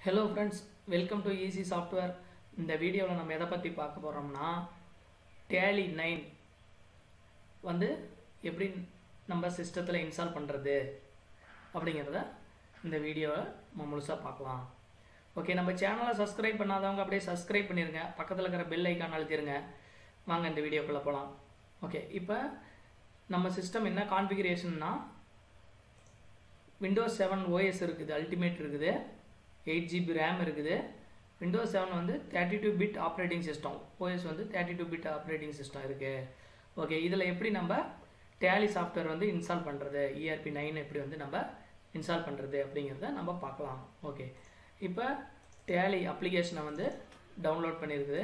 hello friends welcome to easy software இந்த வீடியோவில் நம்ம எதை பற்றி பார்க்க போகிறோம்னா டேலி நைன் வந்து எப்படி நம்ம சிஸ்டத்தில் இன்ஸ்டால் பண்ணுறது அப்படிங்கிறத இந்த வீடியோவை நம்ம முழுசாக பார்க்கலாம் ஓகே நம்ம சேனலை சப்ஸ்கிரைப் பண்ணாதவங்க அப்படியே சப்ஸ்கிரைப் பண்ணிடுங்க பக்கத்தில் இருக்கிற பெல் ஐக்கான் அழுத்திடுங்க வாங்க இந்த வீடியோக்குள்ளே போகலாம் ஓகே இப்போ நம்ம சிஸ்டம் என்ன கான்ஃபிகரேஷன்னா விண்டோஸ் செவன் ஓஎஸ் இருக்குது அல்டிமேட் இருக்குது எயிட் ஜிபி ரேம் இருக்குது விண்டோஸ் செவன் வந்து thirty two bit operating system OS வந்து thirty two bit operating system இருக்குது ஓகே இதில் எப்படி நம்ம டேலி சாஃப்ட்வேர் வந்து இன்ஸ்டால் பண்ணுறது இஆர்பி நைன் எப்படி வந்து நம்ம இன்ஸ்டால் பண்ணுறது அப்படிங்கிறத நம்ம பார்க்கலாம் ஓகே இப்போ டேலி அப்ளிகேஷனை வந்து டவுன்லோட் பண்ணியிருக்குது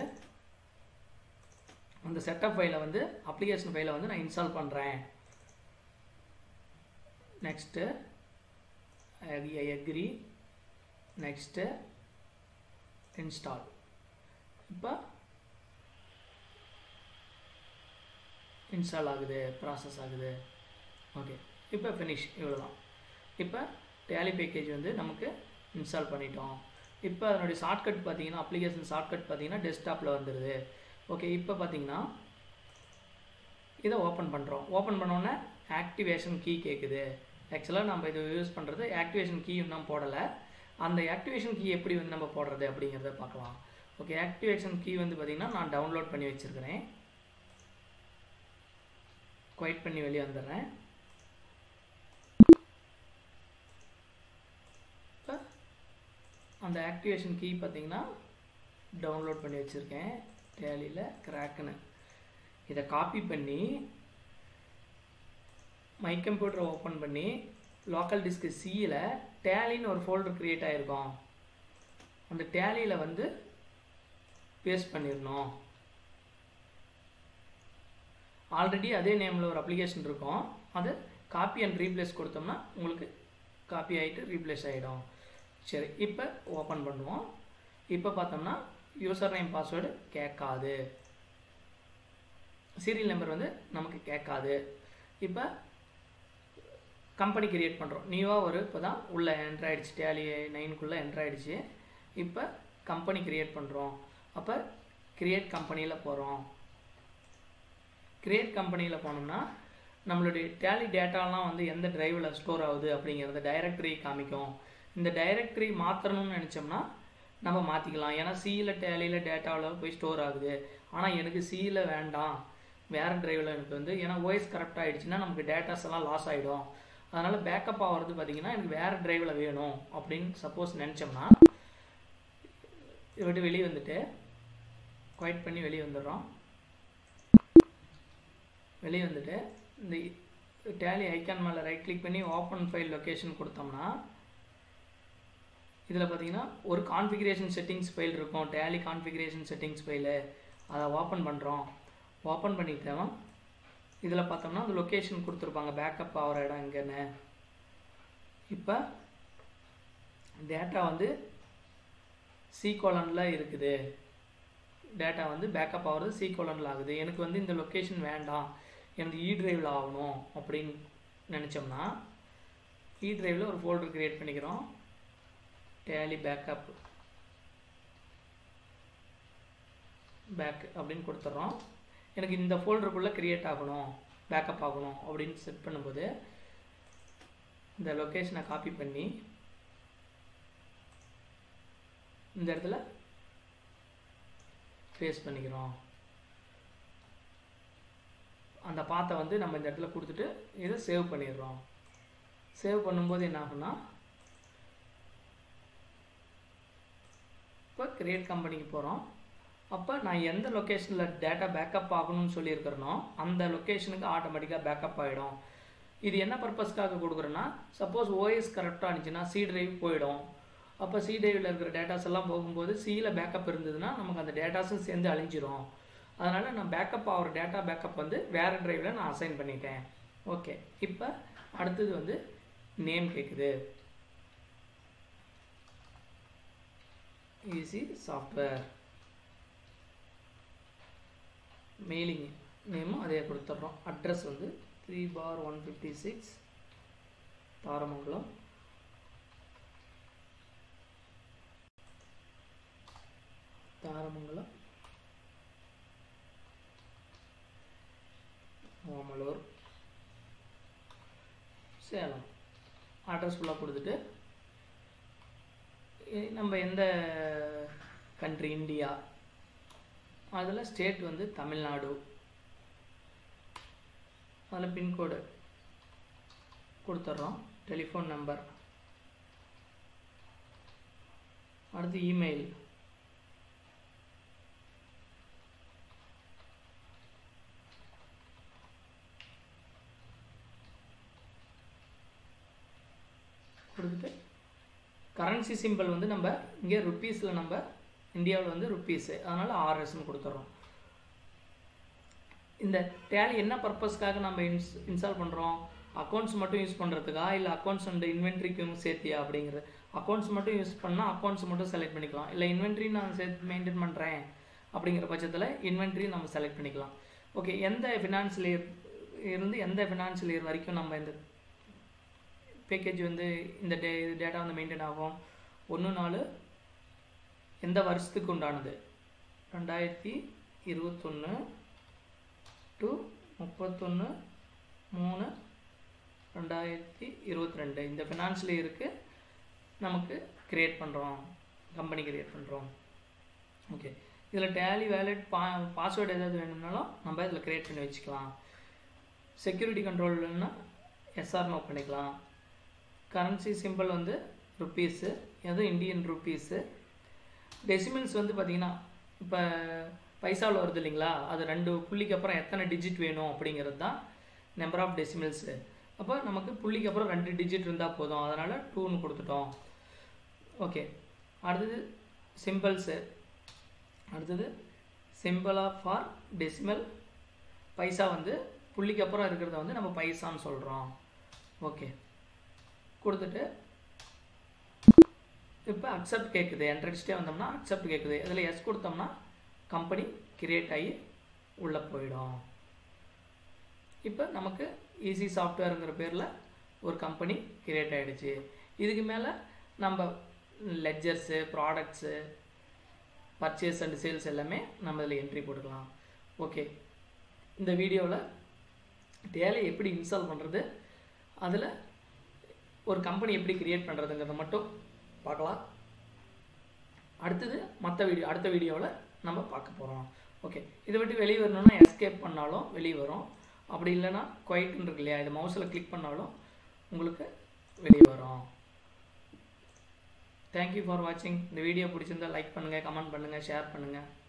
அந்த செட்டப் ஃபைலை வந்து அப்ளிகேஷன் ஃபைலை வந்து நான் இன்ஸ்டால் பண்ணுறேன் next I agree next install இப்போ இன்ஸ்டால் ஆகுது ப்ராசஸ் ஆகுது ஓகே இப்போ ஃபினிஷ் இவ்வளோதான் இப்போ டேலி பேக்கேஜ் வந்து நமக்கு இன்ஸ்டால் பண்ணிட்டோம் இப்போ அதனுடைய ஷார்ட்கட் பார்த்தீங்கன்னா அப்ளிகேஷன் ஷார்ட்கட் பார்த்தீங்கன்னா டெஸ்க்டாப்பில் வந்துடுது ஓகே இப்போ பார்த்தீங்கன்னா இதை ஓப்பன் பண்ணுறோம் ஓப்பன் பண்ணோன்னே ஆக்டிவேஷன் கீ கேட்குது ஆக்சுவலாக நம்ம இது யூஸ் பண்ணுறது ஆக்டிவேஷன் கீ இன்னும் போடலை அந்த ஆக்டிவேஷன் கீ எப்படி வந்து நம்ம போடுறது அப்படிங்கிறத பார்க்கலாம் ஓகே ஆக்டிவேஷன் கீ வந்து பார்த்திங்கன்னா நான் டவுன்லோட் பண்ணி வச்சுருக்கிறேன் குவைட் பண்ணி வெளியே வந்துடுறேன் இப்போ அந்த ஆக்டிவேஷன் கீ பார்த்தீங்கன்னா டவுன்லோட் பண்ணி வச்சுருக்கேன் டேலியில் கிராக்குன்னு இதை காப்பி பண்ணி மை கம்ப்யூட்டரை ஓப்பன் பண்ணி லோக்கல் டிஸ்க் சியில் டேலின்னு ஒரு ஃபோல்டர் க்ரியேட் ஆகிருக்கும் அந்த டேலியில் வந்து பேஸ்ட் பண்ணிடணும் ஆல்ரெடி அதே நேமில் ஒரு அப்ளிகேஷன் இருக்கும் அது காப்பி அண்ட் ரீப்ளேஸ் கொடுத்தோம்னா உங்களுக்கு காப்பி ஆகிட்டு ரீப்ளேஸ் ஆகிடும் சரி இப்போ ஓப்பன் பண்ணுவோம் இப்போ பார்த்தோம்னா யூசர் நேம் பாஸ்வேர்டு கேட்காது சீரியல் நம்பர் வந்து நமக்கு கேட்காது இப்போ கம்பெனி கிரியேட் பண்ணுறோம் நியூவாக ஒரு இப்போ தான் உள்ளே என்ட்ரு ஆகிடுச்சு டேலி நைனுக்குள்ளே என்ட்ரு ஆகிடுச்சு இப்போ கம்பெனி கிரியேட் பண்ணுறோம் அப்போ கிரியேட் கம்பெனியில் போகிறோம் கிரியேட் கம்பெனியில் போனோம்னா நம்மளுடைய டேலி டேட்டாலாம் வந்து எந்த டிரைவில் ஸ்டோர் ஆகுது அப்படிங்கிறத டைரக்டரி காமிக்கும் இந்த டைரக்டரி மாற்றணும்னு நினச்சோம்னா நம்ம மாற்றிக்கலாம் ஏன்னா சியில் டேலியில் டேட்டாவில் போய் ஸ்டோர் ஆகுது ஆனால் எனக்கு சியில் வேண்டாம் வேறு டிரைவில் எனக்கு வந்து ஏன்னா ஓஎஸ் கரெக்டாக ஆகிடுச்சுன்னா நமக்கு டேட்டாஸ் எல்லாம் லாஸ் ஆகிடும் அதனால் பேக்கப் ஆகிறது பார்த்திங்கன்னா எனக்கு வேறு டிரைவில் வேணும் அப்படின்னு சப்போஸ் நினச்சோம்னா இதை விட்டு வெளியே வந்துட்டு குவைட் பண்ணி வெளியே வந்துடுறோம் வெளியே வந்துட்டு இந்த டேலி ஐக்கான் மேலே ரைட் கிளிக் பண்ணி ஓப்பன் ஃபைல் லொக்கேஷன் கொடுத்தோம்னா இதில் பார்த்தீங்கன்னா ஒரு கான்ஃபிகரேஷன் செட்டிங்ஸ் ஃபைல் இருக்கும் டேலி கான்ஃபிகரேஷன் செட்டிங்ஸ் ஃபைலு அதை ஓப்பன் பண்ணுறோம் ஓப்பன் பண்ணிட்டோம் இதில் பார்த்தோம்னா அந்த லொக்கேஷன் கொடுத்துருப்பாங்க பேக்கப் ஆகிற இடம் எங்கன்னு இப்போ டேட்டா வந்து சி கோலனில் இருக்குது டேட்டா வந்து பேக்கப் ஆகிறது சி கோலனில் ஆகுது எனக்கு வந்து இந்த லொக்கேஷன் வேண்டாம் எனக்கு இ ட்ரைவில் ஆகணும் அப்படின்னு நினச்சோம்னா இ ட்ரைவில் ஒரு ஃபோல்டர் க்ரியேட் பண்ணிக்கிறோம் டேலி பேக்கப் பேக் அப்படின்னு கொடுத்துட்றோம் எனக்கு இந்த ஃபோல்டருக்குள்ளே க்ரியேட் ஆகணும் பேக்கப் ஆகணும் அப்படின்னு செட் பண்ணும்போது இந்த லொக்கேஷனை காப்பி பண்ணி இந்த இடத்துல பேஸ்ட் பண்ணிக்கிறோம் அந்த பாத்தை வந்து நம்ம இந்த இடத்துல கொடுத்துட்டு இதை சேவ் பண்ணிடுறோம் சேவ் பண்ணும்போது என்ன ஆகும்னா இப்போ கிரியேட் கம்பெனிக்கு போகிறோம் அப்போ நான் எந்த லொக்கேஷனில் டேட்டா பேக்கப் ஆகணும்னு சொல்லியிருக்கிறேனோ அந்த லொக்கேஷனுக்கு ஆட்டோமேட்டிக்காக பேக்கப் ஆகிடும் இது என்ன பர்பஸ்க்காக கொடுக்குறேன்னா சப்போஸ் ஓஎஸ் கரெக்டாக இருந்துச்சுன்னா சி ட்ரைவ் போயிடும் அப்போ சி ட்ரைவில் இருக்கிற டேட்டாஸ் எல்லாம் போகும்போது சியில் பேக்கப் இருந்ததுன்னா நமக்கு அந்த டேட்டாஸும் சேர்ந்து அழிஞ்சிரும் அதனால் நான் பேக்கப் ஆகிற டேட்டா பேக்கப் வந்து வேறு ட்ரைவில் நான் அசைன் பண்ணிட்டேன் ஓகே இப்போ அடுத்தது வந்து நேம் கேட்குது ஈஸி சாஃப்ட்வேர் மெயிலிங் நேமும் அதே கொடுத்துட்றோம் அட்ரஸ் வந்து three bar one fifty six Tharamangalam Needamangalam Omalur Salem address ஃபுல்லாக கொடுத்துட்டு இ- நம்ம எந்த கண்ட்ரி இந்தியா அதில் ஸ்டேட் வந்து தமிழ்நாடு அதில் பின்கோடு கொடுத்துட்றோம் டெலிஃபோன் நம்பர் அடுத்து இமெயில் கொடுத்துட்டு கரன்சி சிம்பிள் வந்து நம்ம இங்கே ருப்பீஸில் நம்ம இந்தியாவில் வந்து ருப்பீஸு அதனால் ஆர்எஸ்ன்னு கொடுத்துட்றோம் இந்த டேலி என்ன பர்பஸ்க்காக நம்ம இன்ஸ் இன்ஸ்டால் பண்ணுறோம் அக்கௌண்ட்ஸ் மட்டும் யூஸ் பண்ணுறதுக்கா இல்லை அக்கௌண்ட்ஸ் அண்ட் இன்வென்ட்ரிக்கும் சேர்த்தியா அப்படிங்கிறது அக்கௌண்ட்ஸ் மட்டும் யூஸ் பண்ணால் அக்கௌண்ட்ஸ் மட்டும் செலக்ட் பண்ணிக்கலாம் இல்லை இன்வென்ட்ரி நான் சேர்த்து மெயின்டைன் பண்ணுறேன் அப்படிங்கிற பட்சத்தில் இன்வென்ட்ரி நம்ம செலக்ட் பண்ணிக்கலாம் ஓகே எந்த ஃபினான்ஷியல் இயர் இருந்து எந்த ஃபினான்ஷியல் இயர் வரைக்கும் நம்ம இந்த பேக்கேஜ் வந்து இந்த டே டேட்டா வந்து மெயின்டைன் ஆகும் ஒன்று நாலு எந்த வருஷத்துக்கு உண்டானது ரெண்டாயிரத்தி இருபத்தொன்று டு முப்பத்தொன்று மூணு ரெண்டாயிரத்தி இருபத்தி ரெண்டு இந்த ஃபினான்ஷியல் இயருக்கு நமக்கு க்ரியேட் பண்ணுறோம் கம்பெனி க்ரியேட் பண்ணுறோம் ஓகே இதில் டேலி வேலட் பா பாஸ்வேர்டு ஏதாவது வேணும்னாலும் நம்ம இதில் க்ரியேட் பண்ணி வச்சுக்கலாம் செக்யூரிட்டி கண்ட்ரோல்னா எஸ்ஆர்னோ பண்ணிக்கலாம் கரன்சி சிம்பிள் வந்து ருப்பீஸு எதுவும் இந்தியன் ருப்பீஸு டெசிமல்ஸ் வந்து பார்த்திங்கன்னா இப்போ பைசாவில் வருது இல்லைங்களா அது ரெண்டு புள்ளிக்கு அப்புறம் எத்தனை டிஜிட் வேணும் அப்படிங்கிறது தான் நம்பர் ஆஃப் டெசிமல்ஸு அப்போ நமக்கு புள்ளிக்கு அப்புறம் ரெண்டு டிஜிட் இருந்தால் போதும் அதனால் டூன்னு கொடுத்துட்டோம் ஓகே அடுத்தது சிம்பிள்ஸு அடுத்தது சிம்பிளா ஃபார் டெசிமல் பைசா வந்து புள்ளிக்கு அப்புறம் இருக்கிறத வந்து நம்ம பைசான்னு சொல்கிறோம் ஓகே கொடுத்துட்டு இப்போ அக்செப்ட் கேட்குது என்ட்ரடிச்சிட்டே வந்தோம்னா அக்செப்ட் கேட்குது இதில் எஸ் கொடுத்தோம்னா கம்பெனி கிரியேட் ஆகி உள்ளே போயிடும் இப்போ நமக்கு ஈஸி சாஃப்ட்வேருங்கிற பேரில் ஒரு கம்பெனி கிரியேட் ஆகிடுச்சு இதுக்கு மேலே நம்ம ledgers products purchase and sales எல்லாமே நம்ம இதில் என்ட்ரி போட்டுக்கலாம் ஓகே இந்த வீடியோவில் டேலை எப்படி இன்ஸ்டால் பண்ணுறது அதில் ஒரு கம்பெனி எப்படி கிரியேட் பண்ணுறதுங்கிறத மட்டும் பார்க்கலாம் அடுத்தது மற்ற வீடியோ அடுத்த வீடியோவில் நம்ம பார்க்க போகிறோம் ஓகே இதை விட்டு வெளியே வரணும்னா எஸ்கேப் பண்ணாலும் வெளியே வரும் அப்படி இல்லைன்னா குவைட்னு இருக்கு இல்லையா இதை மவுஸில் கிளிக் பண்ணாலும் உங்களுக்கு வெளியே வரும் தேங்க்யூ ஃபார் வாட்சிங் இந்த வீடியோ பிடிச்சிருந்தா லைக் பண்ணுங்கள் கமெண்ட் பண்ணுங்கள் ஷேர் பண்ணுங்கள்